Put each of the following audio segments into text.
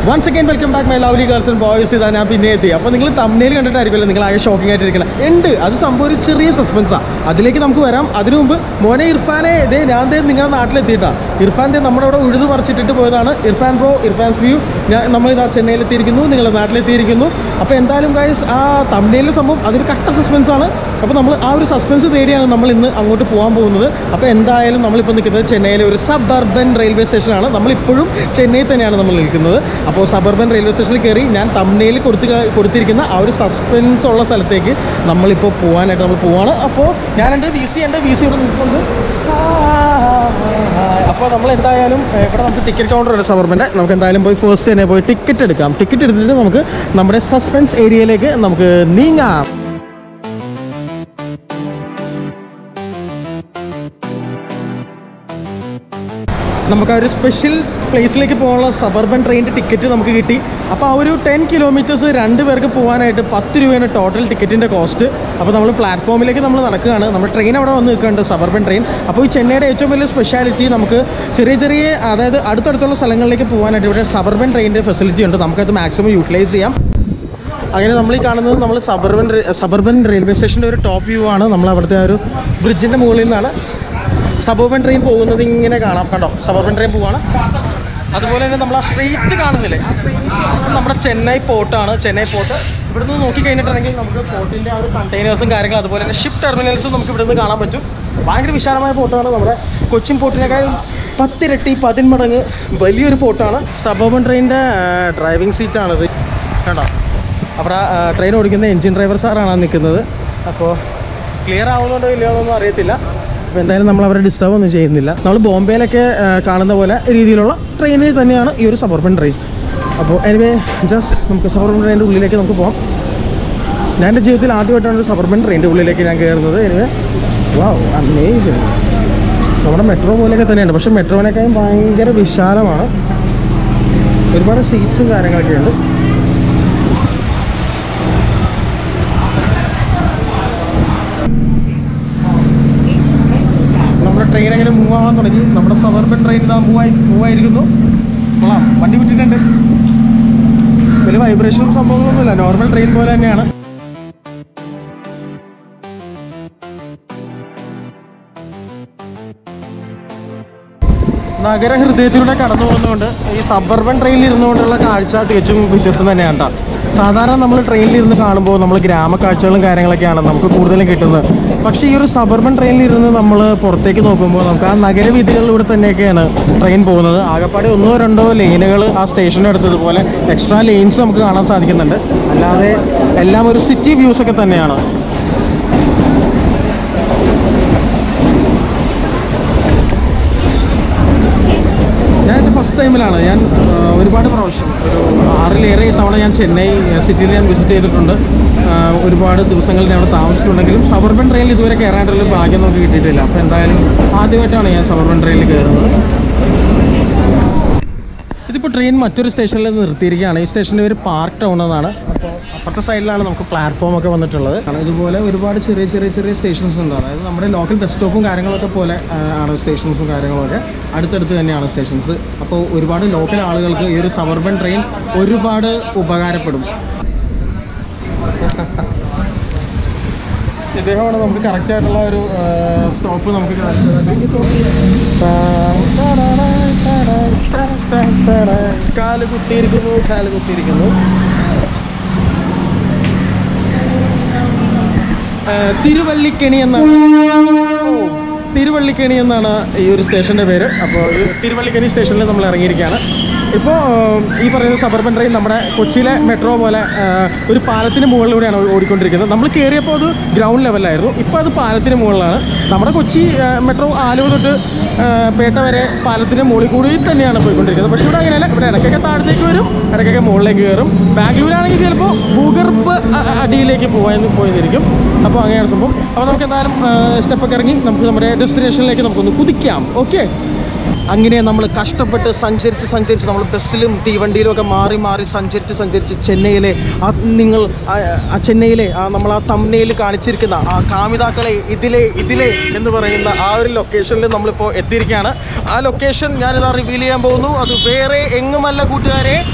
Once again welcome back my lovely girls and boys ഇതാ ഞാൻ പിന്നെ എത്തി അപ്പോൾ നിങ്ങൾ തമ്മിൽ കണ്ടിട്ടായിരിക്കുമല്ലോ നിങ്ങൾ ആകെ ഷോക്കിംഗ് ആയിട്ടിരിക്കണം ഉണ്ട് അത് സംഭവം ഒരു ചെറിയ സസ്പെൻസാണ് അതിലേക്ക് നമുക്ക് വരാം അതിനു മുമ്പ് മോനെ ഇർഫാനെ ഇതേ ഞാൻ ദേ നിങ്ങളുടെ നാട്ടിലെത്തിയിട്ടാ ഇർഫാൻ ദേ നമ്മുടെ അവിടെ ഉഴുതു മറിച്ചിട്ടിട്ട് പോയതാണ് ഇർഫാൻ ബ്രോ ഇർഫാൻസ് വ്യൂ ഞാൻ നമ്മളിതാ ചെന്നൈയിലെത്തിയിരിക്കുന്നു നിങ്ങളുടെ നാട്ടിലെത്തിയിരിക്കുന്നു അപ്പോൾ എന്തായാലും ഗൈസ് ആ തമിഴിലെ സംഭവം അതൊരു കട്ട സസ്പെൻസ് ആണ് അപ്പോൾ നമ്മൾ ആ ഒരു സസ്പെൻസ് തേടിയാണ് നമ്മൾ ഇന്ന് അങ്ങോട്ട് പോകാൻ പോകുന്നത് അപ്പോൾ എന്തായാലും നമ്മളിപ്പോൾ നിൽക്കുന്നത് ചെന്നൈയിലെ ഒരു സബ് അർബൻ റെയിൽവേ സ്റ്റേഷനാണ് നമ്മളിപ്പോഴും ചെന്നൈയിൽ തന്നെയാണ് നമ്മൾ നിൽക്കുന്നത് അപ്പോൾ സബർബൻ റെയിൽവേ സ്റ്റേഷനിൽ കയറി ഞാൻ തമിഴിൽ കൊടുത്ത് കൊടുത്തിരിക്കുന്ന ആ ഒരു സസ്പെൻസ് ഉള്ള സ്ഥലത്തേക്ക് നമ്മളിപ്പോൾ പോകാനായിട്ട് നമ്മൾ പോവാണ് അപ്പോൾ ഞാൻ എൻ്റെ വി സി എൻ്റെ വി സി ഇവിടെ നിൽക്കുന്നുണ്ട് അപ്പോൾ നമ്മൾ എന്തായാലും ഏ, ഇവിടെ നമുക്ക് ടിക്കറ്റ് കൗണ്ടർ ഉണ്ട് സബർബൻ്റെ നമുക്ക് എന്തായാലും പോയി ഫസ്റ്റ് തന്നെ പോയി ടിക്കറ്റ് എടുക്കാം ടിക്കറ്റ് എടുത്തിട്ട് നമുക്ക് നമ്മുടെ സസ്പെൻസ് ഏരിയയിലേക്ക് നമുക്ക് നീങ്ങാം നമുക്ക് ആ ഒരു സ്പെഷ്യൽ പ്ലേസിലേക്ക് പോകാനുള്ള സബർബൻ ട്രെയിനിൻ്റെ ടിക്കറ്റ് നമുക്ക് കിട്ടി അപ്പോൾ ആ ഒരു ടെൻ കിലോമീറ്റേഴ്സ് രണ്ട് പേർക്ക് പോകാനായിട്ട് പത്ത് രൂപയാണ് ടോട്ടൽ ടിക്കറ്റിൻ്റെ കോസ്റ്റ് അപ്പോൾ നമ്മൾ പ്ലാറ്റ്ഫോമിലേക്ക് നമ്മൾ നടക്കുകയാണ് നമ്മൾ ട്രെയിൻ അവിടെ വന്ന് നിൽക്കുന്നുണ്ട് സബർബൻ ട്രെയിൻ അപ്പോൾ ഈ ചെന്നൈയുടെ ഏറ്റവും വലിയ സ്പെഷ്യാലിറ്റി നമുക്ക് ചെറിയ ചെറിയ അതായത് അടുത്തടുത്തുള്ള സ്ഥലങ്ങളിലേക്ക് പോകാനായിട്ട് ഇവിടെ സബർബൻ ട്രെയിനിൻ്റെ ഫെസിലിറ്റി ഉണ്ട് നമുക്കത് മാക്സിമം യൂട്ടിലൈസ് ചെയ്യാം അങ്ങനെ നമ്മൾ ഈ കാണുന്നത് നമ്മൾ സബർബൻ സബർബൻ റെയിൽവേ സ്റ്റേഷൻ്റെ ഒരു ടോപ്പ് വ്യൂ ആണ് നമ്മൾ അവിടുത്തെ ആ ഒരു ബ്രിഡ്ജിൻ്റെ മുകളിൽ നിന്നാണ് സബർബൻ ട്രെയിൻ പോകുന്നത് ഇങ്ങനെ കാണാം കണ്ടോ സബർബൻ ട്രെയിൻ പോവാണ് അതുപോലെ തന്നെ നമ്മൾ ആ സ്ട്രീറ്റ് കാണുന്നില്ലേ ആ സ്ട്രീറ്റ് കാണുന്നത് നമ്മുടെ ചെന്നൈ പോർട്ടാണ് ചെന്നൈ പോർട്ട് ഇവിടുന്ന് നോക്കി കഴിഞ്ഞിട്ടുണ്ടെങ്കിൽ നമുക്ക് പോർട്ടിൻ്റെ ആ ഒരു കണ്ടെയ്നേഴ്സും കാര്യങ്ങളും അതുപോലെ തന്നെ ഷിപ്പ് ടെർമിനൽസും നമുക്ക് ഇവിടുന്ന് കാണാൻ പറ്റും ഭയങ്കര വിശാലമായ പോർട്ടാണ് നമ്മുടെ കൊച്ചിൻ പോർട്ടിനേക്കാളും പത്തിരട്ടി പതിന്മടങ്ങ് വലിയൊരു പോർട്ടാണ് സബർബൻ ട്രെയിനിൻ്റെ ഡ്രൈവിംഗ് സീറ്റാണിത് കണ്ടോ അവിടെ ട്രെയിൻ ഓടിക്കുന്ന എൻജിൻ ഡ്രൈവർ സാറാണ് നിൽക്കുന്നത് അപ്പോൾ ക്ലിയർ ആവുന്നുണ്ടോ ഇല്ലയോ എന്നൊന്നും അറിയത്തില്ല അപ്പോൾ എന്തായാലും നമ്മൾ അവരെ ഡിസ്റ്റർബ് ഒന്നും ചെയ്യുന്നില്ല നമ്മൾ ബോംബെയിലൊക്കെ ആ, കാണുന്ന പോലെ രീതിയിലുള്ള ട്രെയിനിൽ തന്നെയാണ് ഈ ഒരു സബർബൻ ട്രെയിൻ അപ്പോൾ എനിവേ ജസ്റ്റ് നമുക്ക് സബർബൻ ട്രെയിനിൻ്റെ ഉള്ളിലേക്ക് നമുക്ക് പോകാം ഞാൻ എൻ്റെ ജീവിതത്തിൽ ആദ്യമായിട്ടാണ് ഒരു സബർബൻ ട്രെയിനിൻ്റെ ഉള്ളിലേക്ക് ഞാൻ കയറുന്നത് എനിവേ വാവ് അമേസിങ് നമ്മുടെ മെട്രോ പോലെയൊക്കെ തന്നെയുണ്ട് പക്ഷേ മെട്രോനേക്കാളും ഭയങ്കര വിശാലമാണ് ഒരുപാട് സീറ്റ്സും കാര്യങ്ങളൊക്കെ ഉണ്ട് നമ്മുടെ ട്രെയിൻ അങ്ങനെ മൂവ് ആവാൻ തുടങ്ങി നമ്മുടെ സബർബൻ ട്രെയിൻ ഇതാ മൂവ് ആയി മൂവ് ആയിരിക്കുന്നു കൊള്ളാം വണ്ടി വിട്ടിട്ടുണ്ട് വലിയ വൈബ്രേഷനും സംഭവങ്ങളൊന്നുമില്ല നോർമൽ ട്രെയിൻ പോലെ തന്നെയാണ് നഗരഹൃദയത്തിലൂടെ കടന്നു പോകുന്നതുകൊണ്ട് ഈ സബർബൻ ട്രെയിനിൽ ഇരുന്നുകൊണ്ടുള്ള കാഴ്ച തികച്ചും വ്യത്യസ്തം തന്നെയാണ് കേട്ടോ സാധാരണ നമ്മൾ ട്രെയിനിൽ ഇരുന്ന് കാണുമ്പോൾ നമ്മൾ ഗ്രാമ കാഴ്ചകളും കാര്യങ്ങളൊക്കെയാണ് നമുക്ക് കൂടുതലും കിട്ടുന്നത് പക്ഷേ ഈ ഒരു സബർബൻ ട്രെയിനിൽ ഇരുന്ന് നമ്മൾ പുറത്തേക്ക് നോക്കുമ്പോൾ നമുക്ക് ആ നഗരവീഥികളിലൂടെ തന്നെയൊക്കെയാണ് ട്രെയിൻ പോകുന്നത് ആകപ്പാടെ ഒന്നോ രണ്ടോ ലൈനുകൾ ആ സ്റ്റേഷൻ്റെ അടുത്തതുപോലെ എക്സ്ട്രാ ലെയിൻസ് നമുക്ക് കാണാൻ സാധിക്കുന്നുണ്ട് അല്ലാതെ എല്ലാം ഒരു സിറ്റി വ്യൂസ് ഒക്കെ തന്നെയാണ് ഞാൻ എൻ്റെ ഫസ്റ്റ് ടൈമിലാണ് ഞാൻ ആ, ഒരുപാട് പ്രാവശ്യം ഒരു ആറിലേറെ തവണ ഞാൻ ചെന്നൈ സിറ്റിയിൽ ഞാൻ വിസിറ്റ് ചെയ്തിട്ടുണ്ട് ആ, ഒരുപാട് ദിവസങ്ങൾ ഞാൻ അവിടെ താമസിച്ചിട്ടുണ്ടെങ്കിലും സബർബൻ ട്രെയിനിൽ ഇതുവരെ കയറാനുള്ള ഭാഗ്യം നമുക്ക് കിട്ടിയിട്ടില്ല അപ്പോൾ എന്തായാലും ആദ്യമായിട്ടാണ് ഞാൻ സബർബൻ ട്രെയിനിൽ കയറുന്നത് ഇതിപ്പോൾ ട്രെയിൻ മറ്റൊരു സ്റ്റേഷനിൽ നിർത്തിയിരിക്കുകയാണ് ഈ സ്റ്റേഷൻ്റെ പേര് പാർക്ക് ടൗൺ എന്നാണ് അപ്പോൾ അപ്പുറത്തെ സൈഡിലാണ് നമുക്ക് പ്ലാറ്റ്ഫോം ഒക്കെ വന്നിട്ടുള്ളത് കാരണം ഇതുപോലെ ഒരുപാട് ചെറിയ ചെറിയ ചെറിയ സ്റ്റേഷൻസ് ഉണ്ട് അതായത് നമ്മുടെ ലോക്കൽ ബസ് സ്റ്റോപ്പും കാര്യങ്ങളൊക്കെ പോലെ ആ, ആണ് സ്റ്റേഷൻസും കാര്യങ്ങളൊക്കെ അടുത്തടുത്ത് തന്നെയാണ് സ്റ്റേഷൻസ് അപ്പോൾ ഒരുപാട് ലോക്കൽ ആളുകൾക്ക് ഈ ഒരു സബർബൻ ട്രെയിൻ ഒരുപാട് ഉപകാരപ്പെടും ഇദ്ദേഹമാണ് നമുക്ക് കറക്റ്റ് ആയിട്ടുള്ള ഒരു സ്റ്റോപ്പ് നമുക്ക് കാണിച്ചു തന്നത്. കാല് കുത്തിയിരിക്കുന്നു കാല് കുത്തിയിരിക്കുന്നു ആ, തിരുവള്ളിക്കണി എന്നാണ് ഓ, തിരുവള്ളിക്കണി എന്നാണ് ഈ ഒരു സ്റ്റേഷൻ്റെ പേര് അപ്പോൾ ഈ തിരുവള്ളിക്കണി സ്റ്റേഷനിൽ നമ്മൾ ഇറങ്ങിയിരിക്കുകയാണ് ഇപ്പോൾ ഈ പറയുന്ന സബർബൻ ട്രെയിൻ നമ്മുടെ കൊച്ചിയിലെ മെട്രോ പോലെ ആ, ഒരു പാലത്തിന് മുകളിലൂടെയാണ് ഓ- ഓടിക്കൊണ്ടിരിക്കുന്നത് നമ്മൾ കയറിയപ്പോൾ അത് ഗ്രൗണ്ട് ലെവലായിരുന്നു ഇപ്പോൾ അത് പാലത്തിന് മുകളിലാണ് നമ്മുടെ കൊച്ചി ആ, മെട്രോ ആലുവ തൊട്ട് ആ, പേട്ട വരെ പാലത്തിന് മുകളിൽ കൂടി തന്നെയാണ് പോയിക്കൊണ്ടിരിക്കുന്നത് പക്ഷേ ഇവിടെ അങ്ങനെയല്ല ഇവിടെ ഇടയ്ക്കൊക്കെ താഴത്തേക്ക് വരും ഇടയ്ക്കൊക്കെ മുകളിലേക്ക് കയറും ബാംഗ്ലൂരാണെങ്കിൽ ചിലപ്പോൾ ഭൂഗർഭ അ- അ- അടിയിലേക്ക് പോകാൻ പോയിരിക്കും അപ്പോൾ അങ്ങനെയാണ് സംഭവം അപ്പോൾ നമുക്ക് എന്തായാലും സ്റ്റെപ്പൊക്കെ ഇറങ്ങി നമുക്ക് നമ്മുടെ ഡെസ്റ്റിനേഷനിലേക്ക് നമുക്കൊന്ന് കുതിക്കാം ഓക്കെ അങ്ങനെ നമ്മൾ കഷ്ടപ്പെട്ട് സഞ്ചരിച്ച് സഞ്ചരിച്ച് നമ്മൾ ബസ്സിലും തീവണ്ടിയിലും ഒക്കെ മാറി മാറി സഞ്ചരിച്ച് സഞ്ചരിച്ച് ചെന്നൈയിലെ ആ നിങ്ങൾ ആ ആ ചെന്നൈയിലെ ആ നമ്മൾ ആ തമ്മനയിൽ കാണിച്ചിരിക്കുന്ന ആ കാമിതാക്കളെ ഇതിലെ ഇതിലെ എന്ന് പറയുന്ന ആ ഒരു ലൊക്കേഷനിൽ നമ്മളിപ്പോൾ എത്തിയിരിക്കുകയാണ് ആ ലൊക്കേഷൻ ഞാനിതാ റിവീൽ ചെയ്യാൻ പോകുന്നു അത് വേറെ എങ്ങുമല്ല കൂട്ടുകാരെ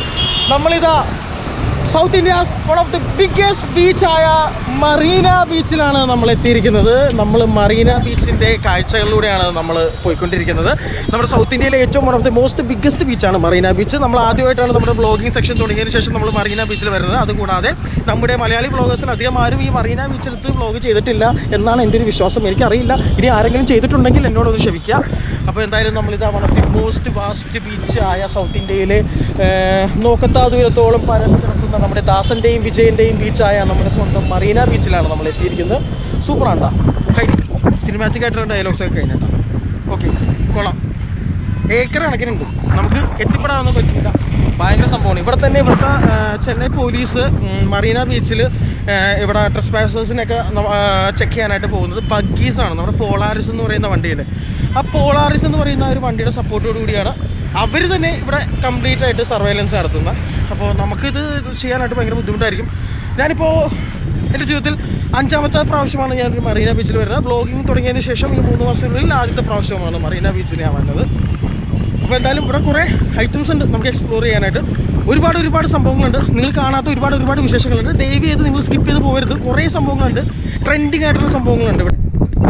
നമ്മളിതാ south India's one of the biggest ബീച്ചായ മറീന ബീച്ചിലാണ് നമ്മൾ എത്തിയിരിക്കുന്നത് നമ്മൾ മറീന ബീച്ചിൻ്റെ കാഴ്ചകളിലൂടെയാണ് നമ്മൾ പോയിക്കൊണ്ടിരിക്കുന്നത് നമ്മുടെ സൗത്ത് ഇന്ത്യയിലെ ഏറ്റവും one of the most biggest ബീച്ചാണ് മറീന ബീച്ച് നമ്മൾ ആദ്യമായിട്ടാണ് നമ്മുടെ ബ്ലോഗിംഗ് സെക്ഷൻ തുടങ്ങിയതിന് ശേഷം നമ്മൾ മറീന ബീച്ചിൽ വരുന്നത് അതുകൂടാതെ നമ്മുടെ മലയാളി ബ്ലോഗേഴ്സിൽ അധികം ആരും ഈ മറീന ബീച്ചിലെടുത്ത് വ്ലോഗ് ചെയ്തിട്ടില്ല എന്നാണ് എൻ്റെ ഒരു വിശ്വാസം എനിക്കറിയില്ല ഇനി ആരെങ്കിലും ചെയ്തിട്ടുണ്ടെങ്കിൽ എന്നോടൊന്ന് ക്ഷമിക്കുക അപ്പോൾ എന്തായാലും നമ്മളിതാ one of the most vast beach ആയ സൗത്ത് ഇന്ത്യയിലെ ഏർ, നോക്കത്താ ദൂരത്തോളം പരന്നു കിടക്കുന്ന നമ്മുടെ ദാസൻ്റെയും വിജയൻ്റെയും ബീച്ചായ നമ്മുടെ സ്വന്തം മറീന ബീച്ചിലാണ് നമ്മൾ എത്തിയിരിക്കുന്നത് സൂപ്പറാണ്ടാ കഴിഞ്ഞു സിനിമാറ്റിക് ആയിട്ടുള്ള ഡയലോഗ്സ് ഒക്കെ കഴിഞ്ഞിട്ടാ ഓക്കെ കൊള്ളാം ഏക്കർ കണക്കിനുണ്ട് നമുക്ക് എത്തിപ്പെടാനൊന്നും പറ്റില്ല ഭയങ്കര സംഭവമാണ് ഇവിടെ തന്നെ ഇവിടുത്തെ ആ, ചെന്നൈ പോലീസ് ഉം, മറീന ബീച്ചിൽ ഇവിടെ ട്രസ് പാസേഴ്സിനൊക്കെ ചെക്ക് ചെയ്യാനായിട്ട് പോകുന്നത് ബഗ്ഗീസാണ് നമ്മുടെ പോളാറിസ് എന്ന് പറയുന്ന വണ്ടിയിൽ ആ പോളാറിസ് എന്ന് പറയുന്ന ആ ഒരു വണ്ടിയുടെ സപ്പോർട്ടോട് കൂടിയാണ് അവർ തന്നെ ഇവിടെ കംപ്ലീറ്റ് ആയിട്ട് സർവൈലൻസ് നടത്തുന്നത് അപ്പോൾ നമുക്കിത് ഇത് ചെയ്യാനായിട്ട് ഭയങ്കര ബുദ്ധിമുട്ടായിരിക്കും ഞാനിപ്പോൾ എൻ്റെ ജീവിതത്തിൽ അഞ്ചാമത്തെ പ്രാവശ്യമാണ് ഞാൻ ഒരു മറീന ബീച്ചിൽ വരുന്നത് ബ്ലോഗിങ് തുടങ്ങിയതിന് ശേഷം ഈ മൂന്ന് മാസത്തിനുള്ളിൽ ആദ്യത്തെ പ്രാവശ്യമാണ് മറീന ബീച്ചിൽ ഞാൻ വന്നത് അപ്പോൾ എന്തായാലും ഇവിടെ കുറേ ഐറ്റംസ് ഉണ്ട് നമുക്ക് എക്സ്പ്ലോർ ചെയ്യാനായിട്ട് ഒരുപാട് ഒരുപാട് സംഭവങ്ങളുണ്ട് നിങ്ങൾ കാണാത്ത ഒരുപാട് ഒരുപാട് വിശേഷങ്ങളുണ്ട് ദയവ് ചെയ്ത് നിങ്ങൾ സ്കിപ്പ് ചെയ്ത് പോകരുത് കുറേ സംഭവങ്ങളുണ്ട് ട്രെൻഡിങ് ആയിട്ടുള്ള സംഭവങ്ങളുണ്ട് ഇവിടെ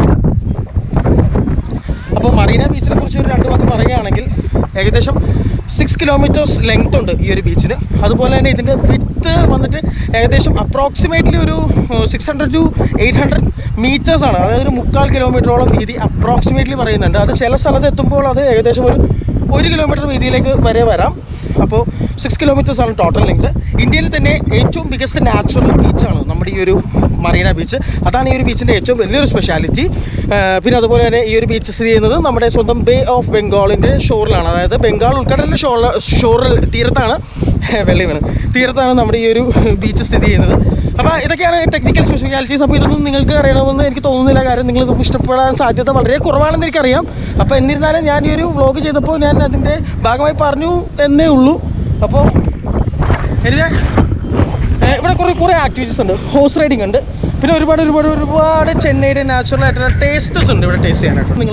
അപ്പോൾ മറീന ബീച്ചിനെ കുറിച്ച് ഒരു രണ്ട് വാക്ക് പറയുകയാണെങ്കിൽ ഏകദേശം സിക്സ് കിലോമീറ്റേഴ്സ് ലെങ്ത് ഉണ്ട് ഈ ഒരു ബീച്ചിന് അതുപോലെ തന്നെ ഇതിൻ്റെ വിത്ത് വന്നിട്ട് ഏകദേശം അപ്രോക്സിമേറ്റ്ലി ഒരു six hundred to eight hundred metres ആണ് അതായത് ഒരു മുക്കാൽ കിലോമീറ്ററോളം വീതി അപ്രോക്സിമേറ്റ്ലി പറയുന്നുണ്ട് അത് ചില സ്ഥലത്ത് എത്തുമ്പോൾ അത് ഏകദേശം ഒരു ഒരു കിലോമീറ്റർ വീതിയിലേക്ക് വരെ വരാം അപ്പോൾ സിക്സ് കിലോമീറ്റേഴ്സ് ആണ് ടോട്ടൽ ലെങ്ത് ഇന്ത്യയിൽ തന്നെ ഏറ്റവും ബിഗസ്റ്റ് നാച്ചുറൽ ബീച്ചാണ് നമ്മുടെ ഈ ഒരു മറീന ബീച്ച് അതാണ് ഈ ഒരു ബീച്ചിൻ്റെ ഏറ്റവും വലിയൊരു സ്പെഷ്യാലിറ്റി പിന്നെ അതുപോലെ തന്നെ ഈ ഒരു ബീച്ച് സ്ഥിതി ചെയ്യുന്നത് നമ്മുടെ സ്വന്തം ബേ ഓഫ് ബംഗാളിൻ്റെ ഷോറിലാണ് അതായത് ബംഗാൾ ഉൾക്കടലിൻ്റെ ഷോറിൽ ഷോറിൽ തീരത്താണ് വെള്ളി വീണ് തീരത്താണ് നമ്മുടെ ഈ ഒരു ബീച്ച് സ്ഥിതി ചെയ്യുന്നത് അപ്പോൾ ഇതൊക്കെയാണ് ടെക്നിക്കൽ സ്പെഷ്യാലിറ്റീസ് അപ്പോൾ ഇതൊന്നും നിങ്ങൾക്ക് അറിയണമെന്ന് എനിക്ക് തോന്നുന്നില്ല കാര്യം നിങ്ങൾ ഇതൊന്നും ഇഷ്ടപ്പെടാൻ സാധ്യത വളരെ കുറവാണെന്ന് എനിക്കറിയാം അപ്പോൾ എന്നിരുന്നാലും ഞാൻ ഈ ഒരു വ്ലോഗ് ചെയ്തപ്പോൾ ഞാൻ അതിൻ്റെ ഭാഗമായി പറഞ്ഞു എന്നേ ഉള്ളൂ അപ്പോൾ എനിക്ക് ഏഹ് ഇവിടെ കുറേ കുറേ ആക്ടിവിറ്റീസ് ഉണ്ട് ഹോഴ്സ് റൈഡിംഗ് ഉണ്ട് പിന്നെ ഒരുപാട് ഒരുപാട് ഒരുപാട് ചെന്നൈയുടെ നാച്ചുറൽ ആയിട്ടുള്ള ടേസ്റ്റസ് ഉണ്ട് ഇവിടെ ടേസ്റ്റ് ചെയ്യാനായിട്ട് നിങ്ങൾ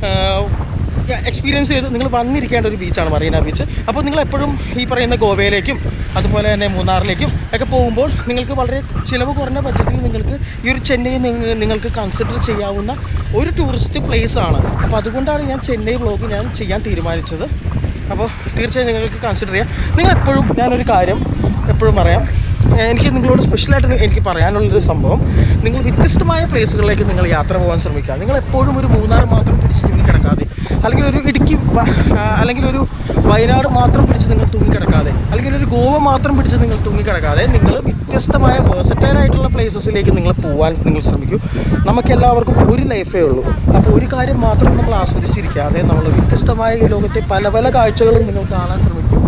എക്സ്പീരിയൻസ് ചെയ്ത് നിങ്ങൾ വന്നിരിക്കേണ്ട ഒരു ബീച്ചാണ് മറീന ബീച്ച് അപ്പോൾ നിങ്ങൾ എപ്പോഴും ഈ പറയുന്ന ഗോവയിലേക്കും അതുപോലെ തന്നെ മൂന്നാറിലേക്കും ഒക്കെ പോകുമ്പോൾ നിങ്ങൾക്ക് വളരെ ചിലവ് കുറഞ്ഞ ബഡ്ജറ്റിൽ നിങ്ങൾക്ക് ഈ ഒരു ചെന്നൈ നിങ്ങ- നിങ്ങൾക്ക് കൺസിഡർ ചെയ്യാവുന്ന ഒരു ടൂറിസ്റ്റ് പ്ലേസ് ആണ് അപ്പോൾ അതുകൊണ്ടാണ് ഞാൻ ചെന്നൈ വ്ളോഗ് ഞാൻ ചെയ്യാൻ തീരുമാനിച്ചത് അപ്പോൾ തീർച്ചയായും നിങ്ങൾക്ക് കൺസിഡർ ചെയ്യാം നിങ്ങൾ എപ്പോഴും ഞാനൊരു കാര്യം എപ്പോഴും പറയാം എനിക്ക് നിങ്ങളോട് സ്പെഷ്യലായിട്ട് എനിക്ക് പറയാനുള്ളൊരു സംഭവം നിങ്ങൾ വ്യത്യസ്തമായ പ്ലേസുകളിലേക്ക് നിങ്ങൾ യാത്ര പോകാൻ ശ്രമിക്കുക നിങ്ങൾ എപ്പോഴും ഒരു മൂന്നാർ മാത്രം പിടിച്ച് തൂങ്ങിക്കിടക്കാതെ അല്ലെങ്കിൽ ഒരു ഇടുക്കി വ- ആ, അല്ലെങ്കിൽ ഒരു വയനാട് മാത്രം പിടിച്ച് നിങ്ങൾ തൂങ്ങിക്കിടക്കാതെ അല്ലെങ്കിൽ ഒരു ഗോവ മാത്രം പിടിച്ച് നിങ്ങൾ തൂങ്ങിക്കിടക്കാതെ നിങ്ങൾ വ്യത്യസ്തമായ വേഴ്സറ്റൈൽ ആയിട്ടുള്ള പ്ലേസസിലേക്ക് നിങ്ങൾ പോകാൻ നിങ്ങൾ ശ്രമിക്കൂ നമുക്ക് എല്ലാവർക്കും ഒരു ലൈഫേ ഉള്ളൂ അപ്പോൾ ഒരു കാര്യം മാത്രം നമ്മൾ ആസ്വദിച്ചിരിക്കാതെ നമ്മൾ വ്യത്യസ്തമായ ഈ ലോകത്തെ പല പല കാഴ്ചകളും നിങ്ങൾ കാണാൻ ശ്രമിക്കും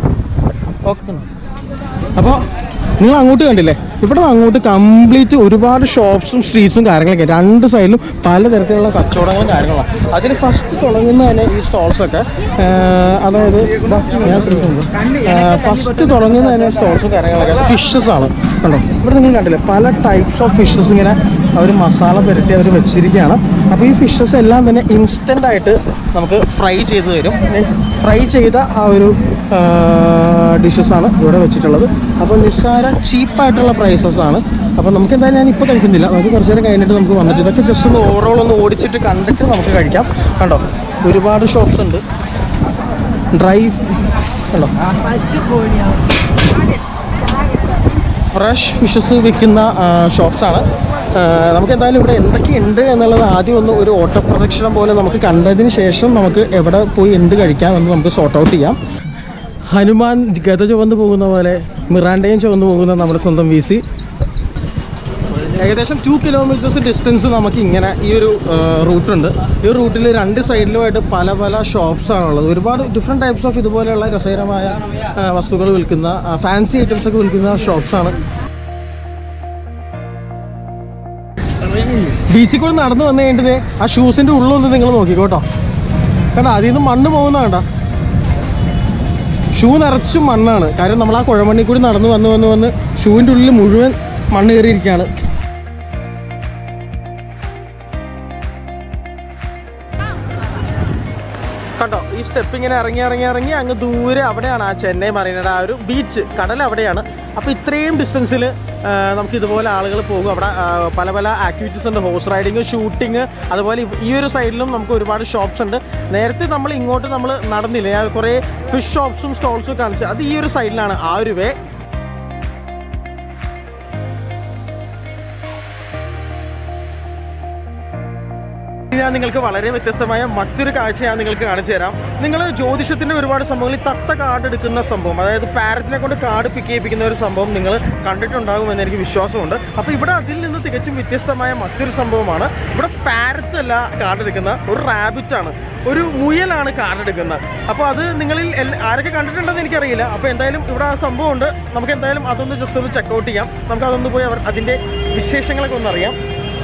ഓക്കെ അപ്പോൾ നിങ്ങൾ അങ്ങോട്ട് കണ്ടില്ലേ ഇവിടെ നിന്ന് അങ്ങോട്ട് കംപ്ലീറ്റ് ഒരുപാട് ഷോപ്സും സ്ട്രീറ്റ്സും കാര്യങ്ങളൊക്കെ രണ്ട് സൈഡിലും പലതരത്തിലുള്ള കച്ചവടങ്ങളും കാര്യങ്ങളാണ് അതിൽ ഫസ്റ്റ് തുടങ്ങുന്ന തന്നെ ഈ സ്റ്റോൾസൊക്കെ അതായത് ഇതാ ഞാൻ ശ്രമിക്കുന്നത് ഫസ്റ്റ് തുടങ്ങുന്ന തന്നെ സ്റ്റോൾസും കാര്യങ്ങളൊക്കെ ഫിഷസ് ആണ് കണ്ടോ ഇവിടെ നിങ്ങൾ കണ്ടില്ലേ പല ടൈപ്സ് ഓഫ് ഫിഷസ് ഇങ്ങനെ അവർ മസാല പുരട്ടി അവർ വെച്ചിരിക്കുകയാണ് അപ്പോൾ ഈ ഫിഷസ് എല്ലാം തന്നെ ഇൻസ്റ്റൻ്റ് ആയിട്ട് നമുക്ക് ഫ്രൈ ചെയ്ത് തരും ഫ്രൈ ചെയ്ത ആ ഒരു ഡിഷസ് ആണ് ഇവിടെ വെച്ചിട്ടുള്ളത് അപ്പോൾ നിസ്സാര ചീപ്പായിട്ടുള്ള പ്രൈസസ് ആണ് അപ്പോൾ നമുക്ക് എന്തായാലും ഞാൻ ഇപ്പോൾ കഴിക്കുന്നില്ല നമുക്ക് കുറച്ച് നേരം കഴിഞ്ഞിട്ട് നമുക്ക് വന്നിട്ട് ഇതൊക്കെ ജസ്റ്റ് ഒന്ന് ഓവറോൾ ഒന്ന് ഓടിച്ചിട്ട് കണ്ടിട്ട് നമുക്ക് കഴിക്കാം കണ്ടോ ഒരുപാട് ഷോപ്സ് ഉണ്ട് ഡ്രൈ കണ്ടോ ഫ്രഷ് ഫിഷസ് വിൽക്കുന്ന ഷോപ്സാണ് നമുക്ക് എന്തായാലും ഇവിടെ എന്തൊക്കെയുണ്ട് എന്നുള്ളത് ആദ്യം ഒന്ന് ഒരു ഓട്ടപ്രദക്ഷിണം പോലെ നമുക്ക് കണ്ടതിന് ശേഷം നമുക്ക് എവിടെ പോയി എന്ത് കഴിക്കാം എന്ന് നമുക്ക് സോർട്ട് ഔട്ട് ചെയ്യാം ഹനുമാൻ ഗത ചുവന്ന് പോകുന്ന പോലെ മിറാണ്ടയും ചുവന്ന് പോകുന്ന നമ്മുടെ സ്വന്തം വി സി ഏകദേശം ടു കിലോമീറ്റേഴ്സ് ഡിസ്റ്റൻസ് നമുക്ക് ഇങ്ങനെ ഈ ഒരു റൂട്ടുണ്ട് ഈ റൂട്ടിൽ രണ്ട് സൈഡിലുമായിട്ട് പല പല ഷോപ്സ് ആണുള്ളത് ഒരുപാട് ഡിഫറെൻറ്റ് ടൈപ്സ് ഓഫ് ഇതുപോലെയുള്ള രസകരമായ ആ, വസ്തുക്കൾ വിൽക്കുന്ന ഫാൻസി ഐറ്റംസ് ഒക്കെ വിൽക്കുന്ന ഷോപ്സാണ് ബീച്ചിൽ കൂടെ നടന്നു വന്നു കഴിഞ്ഞിട്ട് ആ ഷൂസിൻ്റെ ഉള്ളൊന്ന് നിങ്ങൾ നോക്കിക്കോട്ടോ കണ്ടോ അതിൽ നിന്ന് മണ്ണ് പോകുന്ന കണ്ട ഷൂ നിറച്ചും മണ്ണാണ് കാര്യം നമ്മൾ ആ കുഴമണ്ണി കൂടി നടന്നു വന്ന് വന്ന് വന്ന് ഷൂവിൻ്റെ ഉള്ളിൽ മുഴുവൻ മണ്ണ് കയറിയിരിക്കുകയാണ് കണ്ടോ ഈ സ്റ്റെപ്പ് ഇങ്ങനെ ഇറങ്ങി ഇറങ്ങി ഇറങ്ങി അങ്ങ് ദൂരെ അവിടെയാണ് ആ ചെന്നൈ മറീനയുടെ ആ ഒരു ബീച്ച് കടൽ അവിടെയാണ് അപ്പോൾ ഇത്രയും ഡിസ്റ്റൻസിൽ നമുക്ക് ഇതുപോലെ ആളുകൾ പോകും അവിടെ ആ, പല പല ആക്ടിവിറ്റീസ് ഉണ്ട് ഹോഴ്സ് റൈഡിങ് ഷൂട്ടിങ് അതുപോലെ ഇവ- ഈ ഒരു സൈഡിലും നമുക്ക് ഒരുപാട് ഷോപ്സ് ഉണ്ട് നേരത്തെ നമ്മൾ ഇങ്ങോട്ട് നമ്മൾ നടന്നില്ല ഞാൻ കുറേ ഫിഷ് ഷോപ്സും സ്റ്റോൾസും കാണിച്ചു അത് ഈ ഒരു സൈഡിലാണ് ആ ഒരു വേ ഇനി ഞാൻ നിങ്ങൾക്ക് വളരെ വ്യത്യസ്തമായ മറ്റൊരു കാഴ്ച ഞാൻ നിങ്ങൾക്ക് കാണിച്ചു തരാം നിങ്ങൾ ജ്യോതിഷത്തിന്റെ ഒരുപാട് സംഭവങ്ങൾ ഈ തത്ത കാർഡ് എടുക്കുന്ന സംഭവം അതായത് പാരറ്റിനെ കൊണ്ട് കാർഡ് പിക്ക് ചെയ്യിപ്പിക്കുന്ന ഒരു സംഭവം നിങ്ങൾ കണ്ടിട്ടുണ്ടാകുമെന്ന് എനിക്ക് വിശ്വാസമുണ്ട് അപ്പോൾ ഇവിടെ അതിൽ നിന്ന് തികച്ചും വ്യത്യസ്തമായ മറ്റൊരു സംഭവമാണ് ഇവിടെ പാരറ്റ്സ് അല്ല കാർഡ് എടുക്കുന്ന ഒരു റാബിറ്റ് ആണ് ഒരു മുയലാണ് കാർഡ് എടുക്കുന്നത് അപ്പോൾ അത് നിങ്ങളിൽ എല്ല- ആരൊക്കെ കണ്ടിട്ടുണ്ടെന്ന് എനിക്കറിയില്ല അപ്പോൾ എന്തായാലും ഇവിടെ ആ സംഭവം ഉണ്ട് നമുക്ക് എന്തായാലും അതൊന്ന് ജസ്റ്റ് ഒന്ന് ചെക്കൗട്ട് ചെയ്യാം നമുക്ക് അതൊന്ന് പോയി അവർ അതിൻ്റെ വിശേഷങ്ങളൊക്കെ ഒന്ന് അറിയാം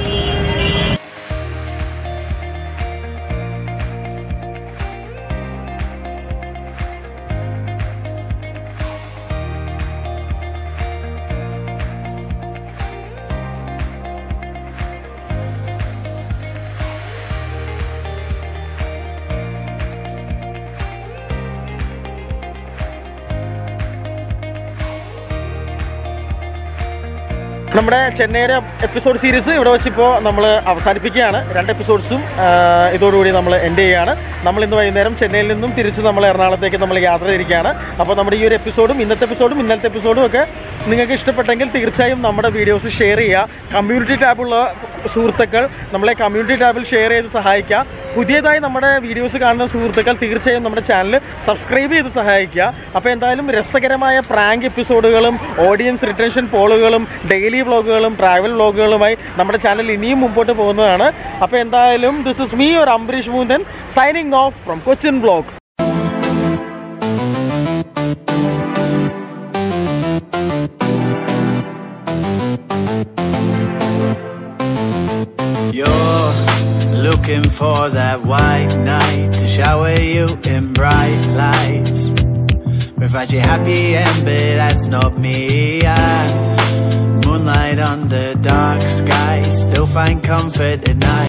നമ്മുടെ ചെന്നൈയുടെ എപ്പിസോഡ് സീരീസ് ഇവിടെ വെച്ചിപ്പോൾ നമ്മൾ അവസാനിപ്പിക്കുകയാണ് രണ്ട് എപ്പിസോഡ്സും ഇതോടുകൂടി നമ്മൾ എൻഡ് ചെയ്യുകയാണ് നമ്മൾ ഇന്ന് വൈകുന്നേരം ചെന്നൈയിൽ നിന്നും തിരിച്ച് നമ്മൾ എറണാകുളത്തേക്ക് നമ്മൾ യാത്ര തിരിക്കുകയാണ് അപ്പോൾ നമ്മുടെ ഈ ഒരു എപ്പിസോഡും ഇന്നത്തെ എപ്പിസോഡും ഇന്നലത്തെ എപ്പിസോഡും ഒക്കെ നിങ്ങൾക്ക് ഇഷ്ടപ്പെട്ടെങ്കിൽ തീർച്ചയായും നമ്മുടെ വീഡിയോസ് ഷെയർ ചെയ്യുക കമ്മ്യൂണിറ്റി ടാബുള്ള സുഹൃത്തുക്കൾ നമ്മളെ കമ്മ്യൂണിറ്റി ടാബിൽ ഷെയർ ചെയ്ത് സഹായിക്കുക പുതിയതായി നമ്മുടെ വീഡിയോസ് കാണുന്ന സുഹൃത്തുക്കൾ തീർച്ചയായും നമ്മുടെ ചാനൽ സബ്സ്ക്രൈബ് ചെയ്ത് സഹായിക്കുക അപ്പോൾ എന്തായാലും രസകരമായ പ്രാങ്ക് എപ്പിസോഡുകളും ഓഡിയൻസ് റിട്ടൻഷൻ പോളുകളും ഡെയിലി വ്ളോഗുകളും ട്രാവൽ വ്ളോഗുകളുമായി നമ്മുടെ ചാനൽ ഇനിയും മുമ്പോട്ട് പോകുന്നതാണ് അപ്പോൾ എന്തായാലും ദിസ് ഇസ് മീ ഒരു Ambareesh Moonthan signing off from Cochin vlog You're looking for that white knight to shower you in bright lights. Provide you happy end, but that's not me. I moonlight under dark skies, still find comfort at night.